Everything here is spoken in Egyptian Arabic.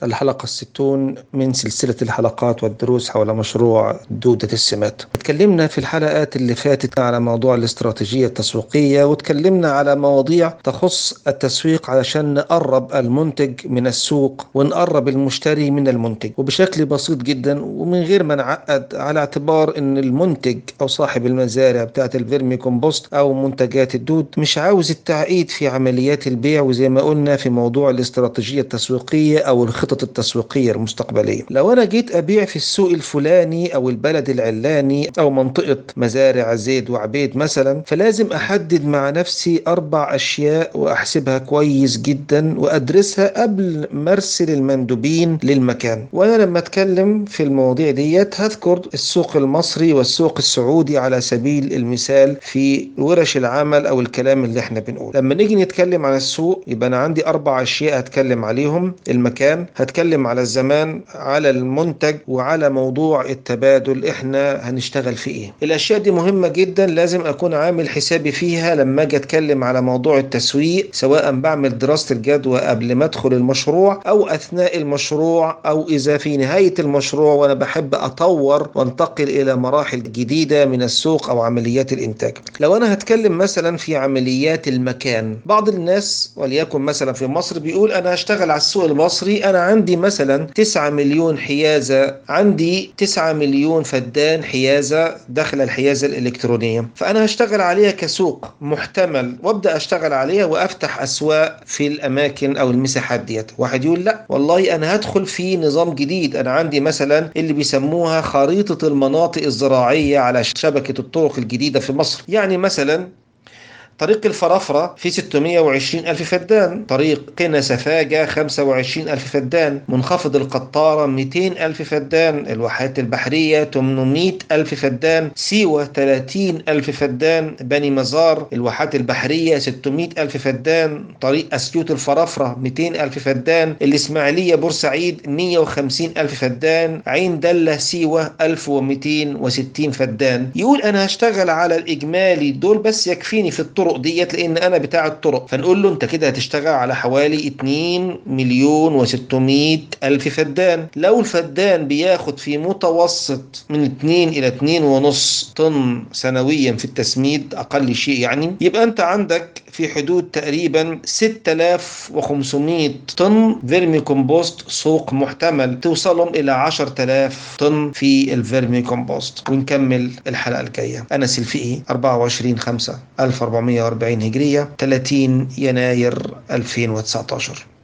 الحلقة الستون من سلسلة الحلقات والدروس حول مشروع دودة السمات تكلمنا في الحلقات اللي فاتت على موضوع الاستراتيجية التسويقية وتكلمنا على مواضيع تخص التسويق علشان نقرب المنتج من السوق ونقرب المشتري من المنتج وبشكل بسيط جدا ومن غير ما نعقد على اعتبار ان المنتج او صاحب المزارع بتاعت الفيرمي كومبوست او منتجات الدود مش عاوز التعقيد في عمليات البيع وزي ما قلنا في موضوع الاستراتيجية التسويقية او الخطط التسويقية المستقبلية لو انا جيت ابيع في السوق الفلاني او البلد العلاني او منطقة مزارع زيد وعبيد مثلا فلازم احدد مع نفسي اربع اشياء واحسبها كويس جدا وادرسها قبل ما ارسل المندوبين للمكان وانا لما اتكلم في المواضيع ديت هذكر السوق المصري والسوق السعودي على سبيل المثال في ورش العمل او الكلام اللي احنا بنقوله لما نيجي نتكلم عن السوق يبقى انا عندي اربع اشياء هتكلم عليهم المكان هتكلم على الزمان على المنتج وعلى موضوع التبادل احنا هنشتغل في ايه الاشياء دي مهمة جدا لازم اكون عامل حسابي فيها لما اجي اتكلم على موضوع التسويق سواء بعمل دراسة الجدوى قبل ما ادخل المشروع او اثناء المشروع او اذا في نهاية المشروع وانا بحب اطور وانتقل الى مراحل جديدة من السوق او عمليات الانتاج لو انا هتكلم مثلا في عمليات المكان بعض الناس وليكن مثلا في مصر بيقول انا هشتغل على السوق المصري انا عندي مثلا 9 مليون حيازة عندي 9 مليون فدان حيازة داخل الحيازة الالكترونية فانا هشتغل عليها كسوق محتمل وابدا اشتغل عليها وافتح اسواق في الاماكن او المساحات ديت واحد يقول لا والله انا هدخل في نظام جديد انا عندي مثلا اللي بيسموها خريطة المناطق الزراعية على شبكة الطرق الجديدة في مصر يعني مثلا طريق الفرافرة في 620 ألف فدان طريق قنا سفاجة 25 ألف فدان منخفض القطارة 200 ألف فدان الواحات البحرية 800 ألف فدان سيوة 30 ألف فدان بني مزار الواحات البحرية 600 ألف فدان طريق أسيوط الفرافرة 200 ألف فدان الإسماعيلية بورسعيد 150 ألف فدان عين دلة سيوة 1260 فدان يقول أنا هشتغل على الإجمالي دول بس يكفيني في الطرق الطرق ديت لان انا بتاع الطرق فنقول له انت كده هتشتغل على حوالي 2 مليون و600 الف فدان لو الفدان بياخد في متوسط من 2 الى 2 ونص طن سنويا في التسميد اقل شيء يعني يبقى انت عندك في حدود تقريبا 6500 طن فيرمي كومبوست سوق محتمل توصلهم الى 10000 طن في الفيرمي كومبوست ونكمل الحلقه الجايه انا سلفي 24 5 1400 140 هجرية 30 يناير 2019